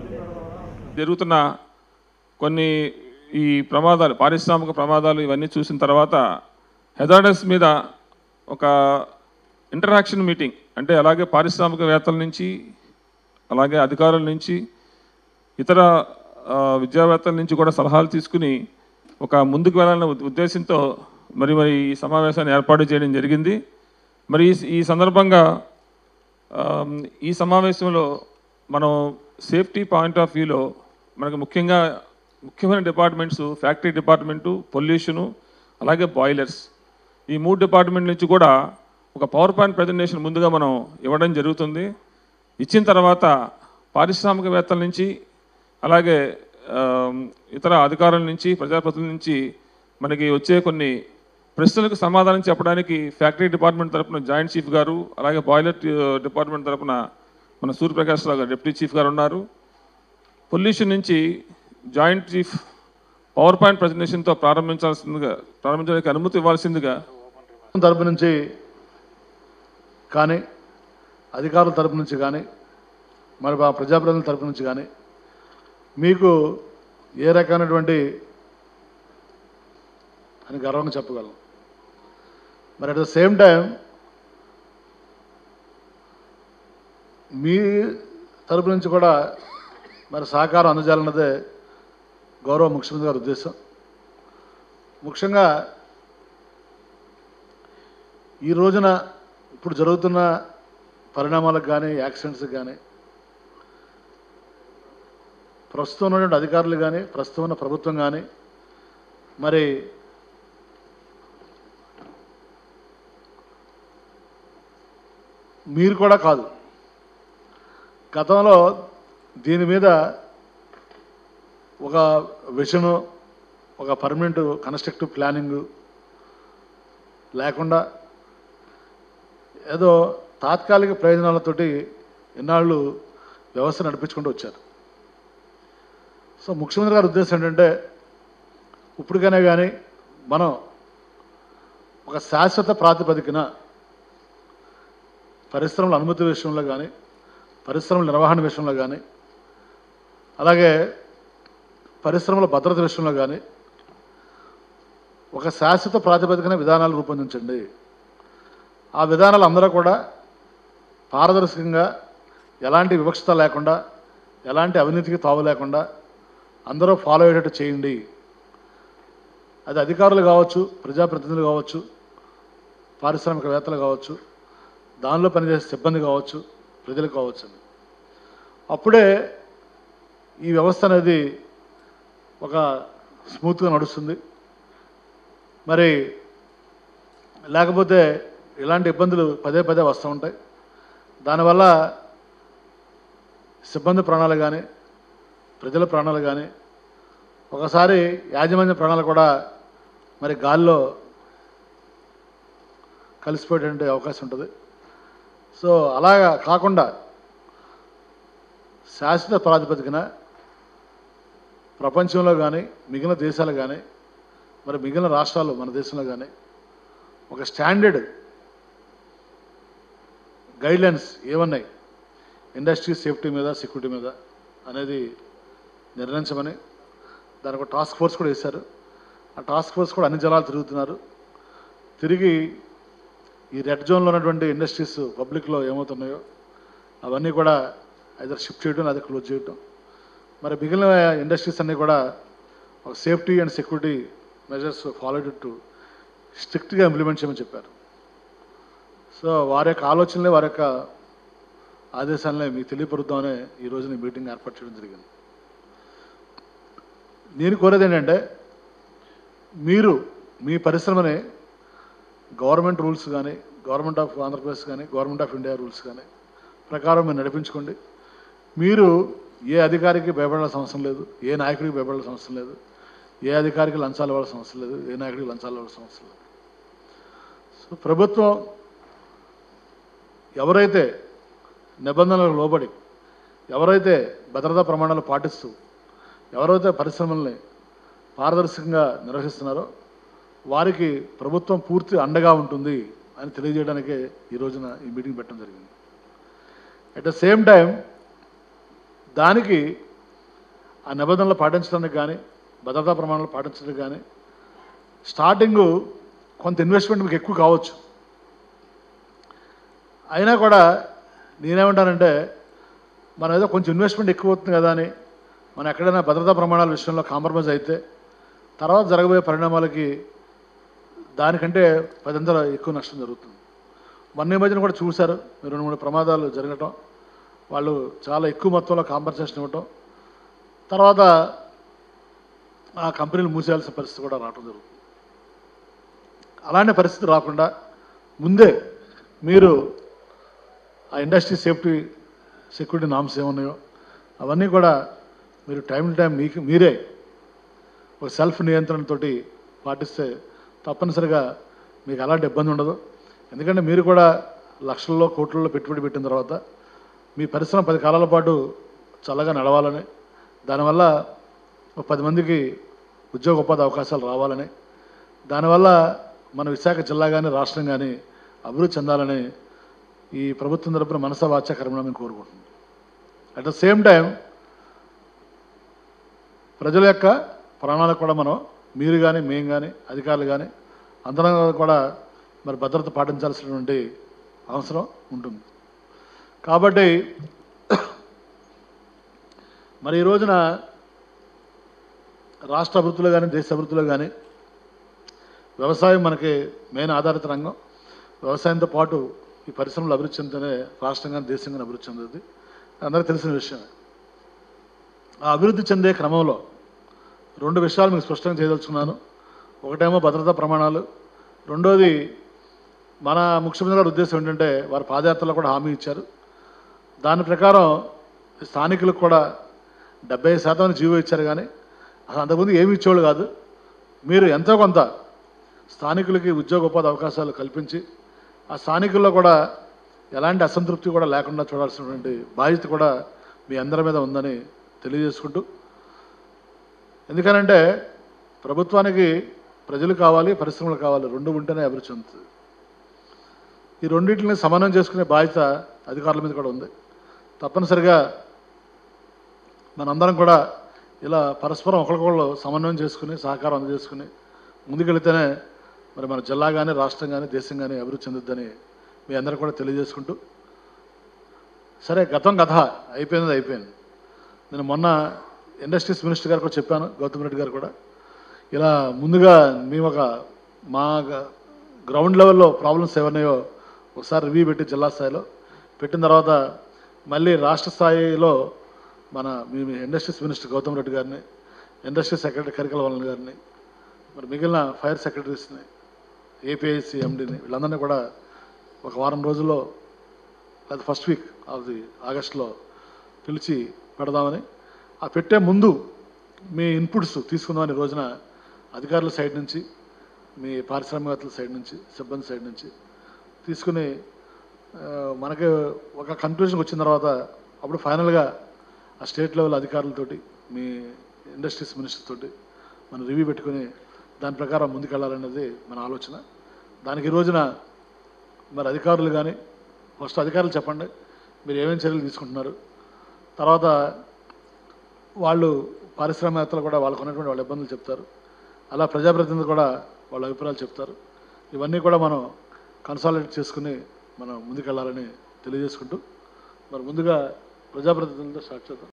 జరుగుతున్న కొన్ని ఈ ప్రమాదాలు పారిశ్రామిక ప్రమాదాలు ఇవన్నీ చూసిన తర్వాత హెజార్డస్ మీద ఒక ఇంటరాక్షన్ మీటింగ్ అంటే అలాగే పారిశ్రామికవేత్తల నుంచి అలాగే అధికారుల నుంచి ఇతర ఆ, విద్యావేత్తల నుంచి కూడా సలహాలు తీసుకుని ఒక ముందుకు వెళ్ళాలనే ఉద్- ఉద్దేశంతో మరి మరి ఈ సమావేశాన్ని ఏర్పాటు చేయడం జరిగింది మరి ఈ ఈ సందర్భంగా ఆమ్, ఈ సమావేశంలో మనం సేఫ్టీ పాయింట్ ఆఫ్ వ్యూలో మనకు ముఖ్యంగా ముఖ్యమైన డిపార్ట్మెంట్స్ ఫ్యాక్టరీ డిపార్ట్మెంటు పొల్యూషను అలాగే బాయిలర్స్ ఈ మూడు డిపార్ట్మెంట్ నుంచి కూడా ఒక పవర్ పాయింట్ ప్రజెంటేషన్ ముందుగా మనం ఇవ్వడం జరుగుతుంది ఇచ్చిన తర్వాత పారిశ్రామికవేత్తల నుంచి అలాగే ఆమ్, ఇతర అధికారుల నుంచి ప్రజాప్రతినిధుల నుంచి మనకి వచ్చే కొన్ని ప్రశ్నలకు సమాధానం చెప్పడానికి ఫ్యాక్టరీ డిపార్ట్మెంట్ తరపున జాయింట్ చీఫ్ గారు అలాగే బాయిలర్ డిపార్ట్మెంట్ తరపున మన సూర్యప్రకాష్ రావు గారు డిప్యూటీ చీఫ్ గారు ఉన్నారు పొల్యూషన్ నుంచి జాయింట్ చీఫ్ పవర్ పాయింట్ ప్రజెంటేషన్తో ప్రారంభించాల్సిందిగా ప్రారంభించడానికి అనుమతి ఇవ్వాల్సిందిగా తరపు నుంచి కానీ అధికారుల తరపు నుంచి కానీ మరి మా ప్రజాప్రతినిధుల తరపు నుంచి కానీ మీకు ఏ రకమైనటువంటి అని గర్వంగా చెప్పగలను మరి అట్ ద సేమ్ టైం మీ తరపు నుంచి కూడా మరి సహకారం అందజేయాలన్నదే గౌరవ ముఖ్యమంత్రి గారి ఉద్దేశం ముఖ్యంగా ఈ రోజున ఇప్పుడు జరుగుతున్న పరిణామాలకు కానీ యాక్సిడెంట్స్కి కానీ ప్రస్తుతం ఉన్నటువంటి అధికారులు కానీ ప్రస్తుతం ఉన్న ప్రభుత్వం కానీ మరి మీరు కూడా కాదు గతంలో దీని మీద ఒక విషను ఒక పర్మనెంట్ కన్స్ట్రక్టివ్ ప్లానింగు లేకుండా ఏదో తాత్కాలిక ప్రయోజనాలతోటి ఇన్నాళ్ళు వ్యవస్థ నడిపించుకుంటూ వచ్చారు సో ముఖ్యమంత్రి గారి ఉద్దేశం ఏంటంటే ఇప్పటికైనా కానీ మనం ఒక శాశ్వత ప్రాతిపదికన పరిశ్రమల అనుమతి విషయంలో కానీ పరిశ్రమల నిర్వహణ విషయంలో కానీ అలాగే పరిశ్రమల భద్రత విషయంలో కానీ ఒక శాశ్వత ప్రాతిపదికన విధానాలు రూపొందించండి ఆ విధానాలు అందరూ కూడా పారదర్శకంగా ఎలాంటి వివక్షత లేకుండా ఎలాంటి అవినీతికి తావు లేకుండా అందరూ ఫాలో అయ్యేటట్టు చేయండి అది అధికారులు కావచ్చు ప్రజాప్రతినిధులు కావచ్చు పారిశ్రామికవేత్తలు కావచ్చు దానిలో పనిచేసే సిబ్బంది కావచ్చు ప్రజలు కావచ్చు అప్పుడే ఈ వ్యవస్థ అనేది ఒక స్మూత్గా నడుస్తుంది మరి లేకపోతే ఇలాంటి ఇబ్బందులు పదే పదే వస్తూ ఉంటాయి దానివల్ల సిబ్బంది ప్రాణాలు కానీ ప్రజల ప్రాణాలు కానీ ఒకసారి యాజమాన్య ప్రాణాలు కూడా మరి గాల్లో కలిసిపోయేటువంటి అవకాశం ఉంటుంది సో అలాగా కాకుండా శాశ్వత ప్రాతిపదికన ప్రపంచంలో కానీ మిగిలిన దేశాలు కానీ మరి మిగిలిన రాష్ట్రాలు మన దేశంలో కానీ ఒక స్టాండర్డ్ గైడ్లైన్స్ ఏమన్నాయి ఇండస్ట్రీ సేఫ్టీ మీద సెక్యూరిటీ మీద అనేది నిర్ణయించమని దానికి ఒక టాస్క్ ఫోర్స్ కూడా వేశారు ఆ టాస్క్ ఫోర్స్ కూడా అన్ని జలాలు తిరుగుతున్నారు తిరిగి ఈ రెడ్ జోన్లో ఉన్నటువంటి ఇండస్ట్రీస్ పబ్లిక్లో ఏమవుతున్నాయో అవన్నీ కూడా అయితే షిఫ్ట్ చేయడం లేదా క్లోజ్ చేయడం మరి మిగిలిన ఇండస్ట్రీస్ అన్నీ కూడా ఒక safety and security measures follow to స్ట్రిక్ట్గా ఇంప్లిమెంట్ చేయమని చెప్పారు సో వారి యొక్క ఆలోచనలే వారి యొక్క ఆదేశాలనే మీకు తెలియపరుద్దామనే ఈ రోజున ఈ మీటింగ్ ఏర్పాటు చేయడం జరిగింది నేను కోరేది ఏంటంటే మీరు మీ పరిశ్రమని గవర్నమెంట్ రూల్స్ కానీ గవర్నమెంట్ ఆఫ్ ఆంధ్రప్రదేశ్ కానీ గవర్నమెంట్ ఆఫ్ ఇండియా రూల్స్ కానీ ప్రకారం మీరు నడిపించుకోండి మీరు ఏ అధికారికి భయపడాల్సిన అవసరం లేదు ఏ నాయకుడికి భయపడాల్సిన అవసరం లేదు ఏ అధికారికి లంచాలు ఇవ్వాల్సిన అవసరం లేదు ఏ నాయకుడికి లంచాలు ఇవ్వాల్సిన అవసరం లేదు సో ప్రభుత్వం ఎవరైతే నిబంధనలకు లోబడి ఎవరైతే భద్రతా ప్రమాణాలు పాటిస్తూ ఎవరైతే పరిశ్రమల్ని పారదర్శకంగా నిర్వహిస్తున్నారో వారికి ప్రభుత్వం పూర్తి అండగా ఉంటుంది అని తెలియజేయడానికే ఈ రోజున ఈ మీటింగ్ పెట్టడం జరిగింది అట్ ద సేమ్ టైం దానికి ఆ నిబంధనలు పాటించడానికి కానీ భద్రతా ప్రమాణాలు పాటించడానికి కానీ స్టార్టింగ్ కొంత ఇన్వెస్ట్మెంట్ మీకు ఎక్కువ కావచ్చు అయినా కూడా నేనేమంటానంటే మనం ఏదో కొంచెం ఇన్వెస్ట్మెంట్ ఎక్కువ అవుతుంది కదా అని మనం ఎక్కడైనా భద్రతా ప్రమాణాల విషయంలో కాంప్రమైజ్ అయితే తర్వాత జరగబోయే పరిణామాలకి దానికంటే పదింతల ఎక్కువ నష్టం జరుగుతుంది మొన్న ఈ మధ్యన కూడా చూశారు మీరు రెండు మూడు ప్రమాదాలు జరగటం వాళ్ళు చాలా ఎక్కువ మొత్తంలో కాంపన్సేషన్ ఇవ్వటం తర్వాత ఆ కంపెనీలు మూసేయాల్సిన పరిస్థితి కూడా రావడం జరుగుతుంది అలాంటి పరిస్థితి రాకుండా ముందే మీరు ఆ ఇండస్ట్రీ సేఫ్టీ సెక్యూరిటీ నామ్స్ ఏమున్నాయో అవన్నీ కూడా మీరు టైం టు టైం మీకు మీరే ఒక సెల్ఫ్ నియంత్రణతోటి పాటిస్తే తప్పనిసరిగా మీకు అలాంటి ఇబ్బంది ఉండదు ఎందుకంటే మీరు కూడా లక్షల్లో కోట్లలో పెట్టుబడి పెట్టిన తర్వాత మీ పరిశ్రమ పది కాలాల పాటు చల్లగా నడవాలని దానివల్ల ఒక పది మందికి ఉద్యోగ ఉపాధి అవకాశాలు రావాలని దానివల్ల మన విశాఖ జిల్లా కానీ రాష్ట్రం కానీ అభివృద్ధి చెందాలని ఈ ప్రభుత్వం తరపున మనస వాచ కర్మణ మేము కోరుకుంటున్నాం అట్ ద సేమ్ టైం ప్రజల యొక్క ప్రాణాలకు కూడా మనం మీరు కానీ మేము కానీ అధికారులు కానీ అందరం కూడా మరి భద్రత పాటించాల్సినటువంటి అవసరం ఉంటుంది కాబట్టి మరి ఈ రోజున రాష్ట్ర అభివృద్ధిలో కానీ దేశ అభివృద్ధిలో కానీ వ్యవసాయం మనకి మెయిన్ ఆధారిత రంగం వ్యవసాయంతో పాటు ఈ పరిశ్రమలు అభివృద్ధి చెందితేనే రాష్ట్రం కానీ దేశం కానీ అభివృద్ధి చెందుతుంది అందరికీ తెలిసిన విషయమే ఆ అభివృద్ధి చెందే క్రమంలో రెండు విషయాలు మీకు స్పష్టంగా చేయదలుచుకున్నాను ఒకటేమో భద్రతా ప్రమాణాలు రెండోది మన ముఖ్యమంత్రి గారి ఉద్దేశం ఏంటంటే వారి పాదయాత్రలో కూడా హామీ ఇచ్చారు దాని ప్రకారం స్థానికులకు కూడా డెబ్బై శాతం జీవో ఇచ్చారు కానీ అసలు అంతకుముందు ఏమి ఇచ్చేవాళ్ళు కాదు మీరు ఎంతో కొంత స్థానికులకి ఉద్యోగ ఉపాధి అవకాశాలు కల్పించి ఆ స్థానికుల్లో కూడా ఎలాంటి అసంతృప్తి కూడా లేకుండా చూడాల్సినటువంటి బాధ్యత కూడా మీ అందరి మీద ఉందని తెలియజేసుకుంటూ ఎందుకనంటే ప్రభుత్వానికి ప్రజలు కావాలి పరిశ్రమలు కావాలి రెండు ఉంటేనే అభివృద్ధి చెందుతుంది ఈ రెండింటిని సమానం చేసుకునే బాధ్యత అధికారుల మీద కూడా ఉంది తప్పనిసరిగా మనందరం కూడా ఇలా పరస్పరం ఒకరికొకళ్ళు సమన్వయం చేసుకుని సహకారం అందజేసుకుని ముందుకెళితేనే మరి మన జిల్లా కానీ రాష్ట్రం కానీ దేశం కానీ అభివృద్ధి చెందుద్దని మీ అందరూ కూడా తెలియజేసుకుంటూ సరే గతం కథ అయిపోయింది అయిపోయింది నేను మొన్న ఇండస్ట్రీస్ మినిస్టర్ గారు కూడా చెప్పాను గౌతమ్ రెడ్డి గారు కూడా ఇలా ముందుగా మేము ఒక మా గ- గ్రౌండ్ లెవెల్లో ప్రాబ్లమ్స్ ఏమన్నాయో ఒకసారి రివ్యూ పెట్టి జిల్లా స్థాయిలో పెట్టిన తర్వాత మళ్ళీ రాష్ట్ర స్థాయిలో మన మీ మీ ఇండస్ట్రీస్ మినిస్టర్ గౌతమ్ రెడ్డి గారిని ఇండస్ట్రీ సెక్రటరీ కరికల వలన గారిని మరి మిగిలిన ఫైర్ సెక్రటరీస్ని ఏపీఐసి ఎండీని వీళ్ళందరినీ కూడా ఒక వారం రోజుల్లో అది ఫస్ట్ వీక్ ఆఫ్ ది ఆగస్ట్లో పిలిచి పెడదామని ఆ పెట్టే ముందు మీ ఇన్పుట్స్ తీసుకుందామని ఈ రోజున అధికారుల సైడ్ నుంచి మీ పారిశ్రామికవేత్తల సైడ్ నుంచి సిబ్బంది సైడ్ నుంచి తీసుకుని ఆ, మనకి ఒక కన్క్లూజన్కి వచ్చిన తర్వాత అప్పుడు ఫైనల్గా ఆ స్టేట్ లెవెల్ అధికారులతోటి మీ ఇండస్ట్రీస్ మినిస్టర్ తోటి మనం రివ్యూ పెట్టుకుని దాని ప్రకారం ముందుకెళ్ళాలనేది మన ఆలోచన దానికి ఈ రోజున మరి అధికారులు కానీ ఫస్ట్ అధికారులు చెప్పండి మీరు ఏమేమి చర్యలు తీసుకుంటున్నారు తర్వాత వాళ్ళు పారిశ్రామికవేత్తలు కూడా వాళ్ళకు ఉన్నటువంటి వాళ్ళ ఇబ్బందులు చెప్తారు అలా ప్రజాప్రతినిధులు కూడా వాళ్ళ అభిప్రాయాలు చెప్తారు ఇవన్నీ కూడా మనం కన్సాలిడేట్ చేసుకుని మనం ముందుకెళ్ళాలని తెలియజేసుకుంటూ మరి ముందుగా ప్రజాప్రతినిధులతో స్టార్ట్ చేద్దాం